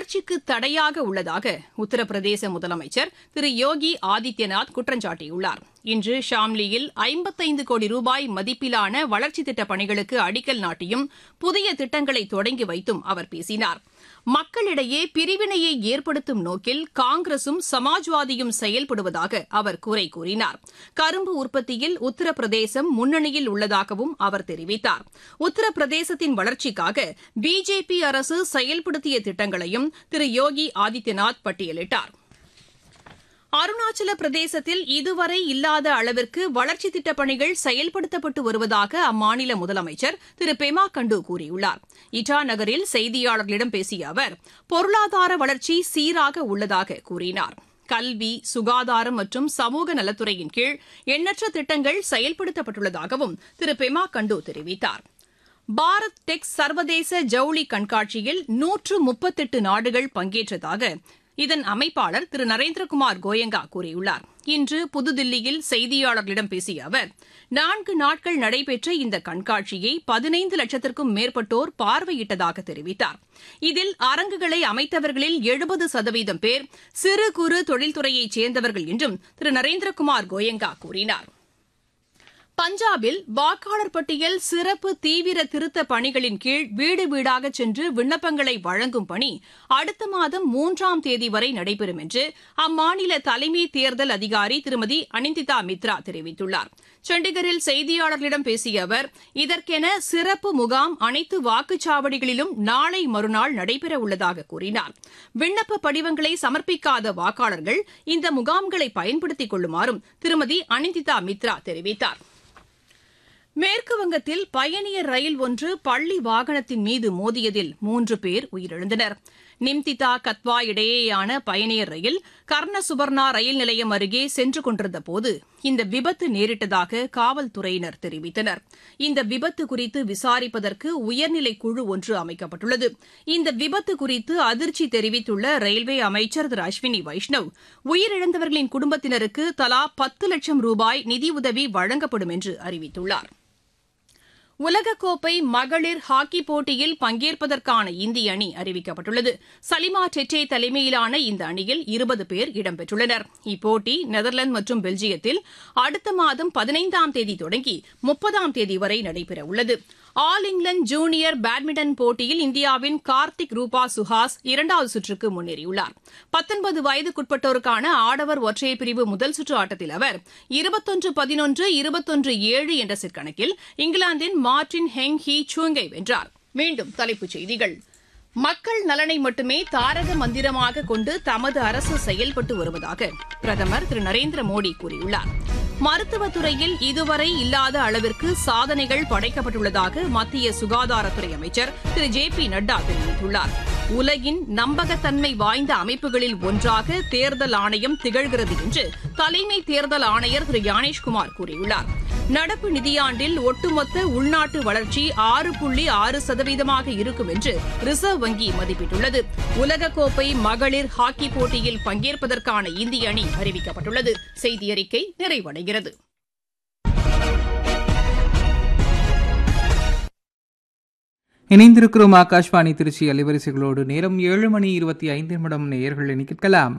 வளர்ச்சிக்கு தடையாக உள்ளதாக உத்தரப்பிரதேச முதலமைச்சர் திரு யோகி ஆதித்யநாத் குற்றம் சாட்டியுள்ளார் இன்று ஷாம்லியில் ஐம்பத்தைந்து கோடி ரூபாய் மதிப்பிலான வளர்ச்சித் திட்டப் பணிகளுக்கு அடிக்கல் நாட்டியும் புதிய திட்டங்களை தொடங்கி வைத்தும் அவர் பேசினார் மக்களிடையே பிரிவினையை ஏற்படுத்தும் நோக்கில் காங்கிரசும் சமாஜ்வாதியும் செயல்படுவதாக அவர் குறை கூறினார் கரும்பு உற்பத்தியில் உத்தரப்பிரதேசம் முன்னணியில் உள்ளதாகவும் அவர் தெரிவித்தார் உத்தரப்பிரதேசத்தின் வளர்ச்சிக்காக பிஜேபி அரசு செயல்படுத்திய திட்டங்களையும் திரு யோகி ஆதித்யநாத் பட்டியலிட்டார் அருணாச்சல பிரதேசத்தில் இதுவரை இல்லாத அளவிற்கு வளர்ச்சித் திட்டப் பணிகள் செயல்படுத்தப்பட்டு வருவதாக அம்மாநில முதலமைச்சர் திரு பெமா கண்டு கூறியுள்ளார் இட்டா நகரில் செய்தியாளர்களிடம் பேசிய அவர் பொருளாதார வளர்ச்சி சீராக உள்ளதாக கூறினார் கல்வி சுகாதாரம் மற்றும் சமூக நலத்துறையின் கீழ் எண்ணற்ற திட்டங்கள் செயல்படுத்தப்பட்டுள்ளதாகவும் திரு பெமா கண்டு தெரிவித்தார் பாரத் டெக் சர்வதேச ஜவுளி கண்காட்சியில் நூற்று முப்பத்தெட்டு நாடுகள் பங்கேற்றதாக இதன் அமைப்பாளர் திரு நரேந்திரகுமார் கோயங்கா கூறியுள்ளார் இன்று புதுதில்லியில் செய்தியாளர்களிடம் பேசிய அவர் நான்கு நாட்கள் நடைபெற்ற இந்த கண்காட்சியை பதினைந்து லட்சத்திற்கும் மேற்பட்டோர் பார்வையிட்டதாக தெரிவித்தார் இதில் அரங்குகளை அமைத்தவர்களில் எழுபது சதவீதம் பேர் சிறு குறு தொழில்துறையைச் சேர்ந்தவர்கள் என்றும் திரு நரேந்திரகுமார் கோயங்கா கூறினார் பஞ்சாபில் வாக்காளர் பட்டியல் சிறப்பு தீவிர திருத்த பணிகளின் கீழ் வீடு வீடாக சென்று விண்ணப்பங்களை வழங்கும் பணி அடுத்த மாதம் மூன்றாம் தேதி வரை நடைபெறும் என்று அம்மாநில தலைமை தேர்தல் அதிகாரி திருமதி அனிந்திதா மித்ரா தெரிவித்துள்ளார் சண்டிகரில் செய்தியாளர்களிடம் பேசிய அவர் இதற்கென சிறப்பு முகாம் அனைத்து வாக்குச்சாவடிகளிலும் நாளை மறுநாள் நடைபெற உள்ளதாக கூறினார் விண்ணப்ப படிவங்களை சமர்ப்பிக்காத வாக்காளர்கள் இந்த முகாம்களை பயன்படுத்திக் கொள்ளுமாறும் திருமதி அனிந்திதா மித்ரா தெரிவித்தார் மேற்குவங்கத்தில் பயணியர் ரயில் ஒன்று பள்ளி வாகனத்தின் மீது மோதியதில் மூன்று பேர் உயிரிழந்தனர் நிம்திதா கத்வா இடையேயான பயணியர் ரயில் கர்ணசுபர்ணா ரயில் நிலையம் அருகே சென்று கொண்டிருந்த போது இந்த விபத்து நேரிட்டதாக காவல்துறையினர் தெரிவித்தனர் இந்த விபத்து குறித்து விசாரிப்பதற்கு உயர்நிலை குழு ஒன்று அமைக்கப்பட்டுள்ளது இந்த விபத்து குறித்து அதிர்ச்சி தெரிவித்துள்ள ரயில்வே அமைச்சர் திரு அஸ்வினி வைஷ்ணவ் உயிரிழந்தவர்களின் குடும்பத்தினருக்கு தலா பத்து லட்சம் ரூபாய் நிதியுதவி வழங்கப்படும் என்று அறிவித்துள்ளார் உலகக்கோப்பை மகளிர் ஹாக்கி போட்டியில் பங்கேற்பதற்கான இந்திய அணி அறிவிக்கப்பட்டுள்ளது சலிமா டெட்டே தலைமையிலான இந்த அணியில் இருபது பேர் இடம்பெற்றுள்ளனர் இப்போட்டி நெதர்லாந்து மற்றும் பெல்ஜியத்தில் அடுத்த மாதம் பதினைந்தாம் தேதி தொடங்கி முப்பதாம் தேதி வரை நடைபெறவுள்ளது ஆல் இங்கிலாந்து ஜூனியர் பேட்மிண்டன் போட்டியில் இந்தியாவின் கார்த்திக் ரூபா சுஹாஸ் இரண்டாவது சுற்றுக்கு முன்னேறியுள்ளார் பத்தொன்பது வயதுக்குட்பட்டோருக்கான ஆடவர் ஒற்றையர் பிரிவு முதல் சுற்று ஆட்டத்தில் அவர் இருபத்தொன்று பதினொன்று இருபத்தொன்று ஏழு என்ற செட் கணக்கில் இங்கிலாந்தின் மார்டின் ஹெங் ஹி சூங்கை வென்றார் மீண்டும் தலைப்புச் செய்திகள் மக்கள் நலனை மட்டுமே தாரக மந்திரமாக கொண்டு தமது அரசு செயல்பட்டு வருவதாக பிரதமர் திரு நரேந்திர மோடி கூறியுள்ளார் மருத்துவத்துறையில் இதுவரை இல்லாத அளவிற்கு சாதனைகள் படைக்கப்பட்டுள்ளதாக மத்திய சுகாதாரத்துறை அமைச்சர் திரு ஜே பி நட்டா தெரிவித்துள்ளார் உலகின் நம்பகத்தன்மை வாய்ந்த அமைப்புகளில் ஒன்றாக தேர்தல் ஆணையம் திகழ்கிறது என்று தலைமை தேர்தல் ஆணையர் திரு யானேஷ்குமார் கூறியுள்ளார் நடப்பு நிதியாண்டில் ஒட்டுமொத்த உள்நாட்டு வளர்ச்சி ஆறு புள்ளி ஆறு சதவீதமாக இருக்கும் என்று ரிசர்வ் வங்கி மதிப்பிட்டுள்ளது உலகக்கோப்பை மகளிர் ஹாக்கி போட்டியில் பங்கேற்பதற்கான இந்திய அணி அறிவிக்கப்பட்டுள்ளது செய்தியறிக்கை நிறைவடைகிறது இணைந்திருக்கிறோம் ஆகாஷ்வாணி திருச்சி அலைவரிசைகளோடு நேரம் ஏழு மணி இருபத்தி ஐந்து நிமிடம் நேயர்கள் கேட்கலாம்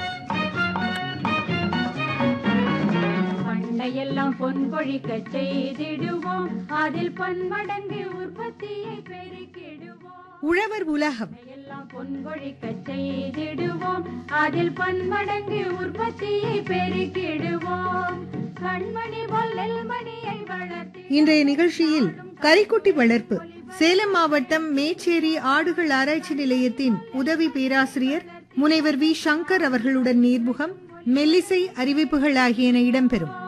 பண்டையெல்லாம் பொன் பொழிக்க செய்திடுவோம் அதில் பன்மடங்கு உற்பத்தியை பெருக்கிடுவோம் உழவர் உலகம் எல்லாம் பொன் பொழிக்க செய்திடுவோம் அதில் பன்மடங்கு உற்பத்தியை பெருக்கிடுவோம் கண்மணி பொல்லல் மணியை வளர்த்தி இன்றைய நிகழ்ச்சியில் கரிக்குட்டி வளர்ப்பு சேலம் மாவட்டம் மேச்சேரி ஆடுகள் ஆராய்ச்சி நிலையத்தின் உதவி பேராசிரியர் முனைவர் வி சங்கர் அவர்களுடன் நேர்முகம் மெல்லிசை அறிவிப்புகள் ஆகியன இடம்பெறும்